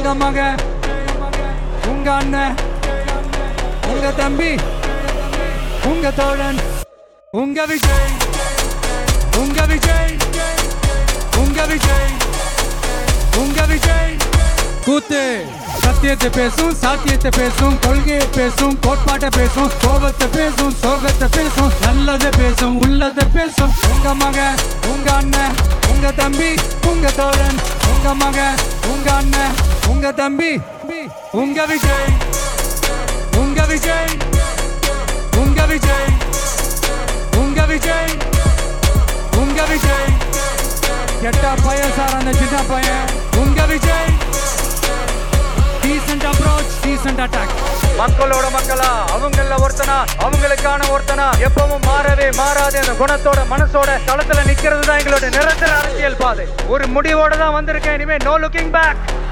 உங்க மக உங்க அண்ணன் உங்க தம்பி உங்க தோழன் உங்க விஜய் உங்க விஜய் உங்க விஜய் உங்க விஜய் கூத்து சத்தியத்தை பேசும் சாத்தியத்தை பேசும் கொள்கையை பேசும் கோட்பாட்டை பேசும் கோபத்தை பேசும் சோகத்தை பேசும் நல்லதை பேசும் உள்ளதை பேசும் உங்க மக உங்க அண்ணன் உங்க தம்பி உங்க தோழன் உங்க மக உங்க அண்ணன் உங்க தம்பி உங்க விஜய் உங்க விஜய் உங்க விஜய் உங்க விஜய் உங்க விஜய் கெட்ட பையன் சார் அந்த சின்ன பையன் உங்க Vijay decent approach decent attack மக்களோட மக்களா அவங்கள ஒருத்தனா அவங்களுக்கான ஒருத்தனா எப்பவும் மாறவே மாறாத அந்த குணத்தோட மனசோட தளத்துல நிக்கிறது தான் எங்களோட நிரந்தர அரசியல் பாதை ஒரு முடிவோட தான் வந்திருக்கேன் இனிமே நோ லுக்கிங் பேக்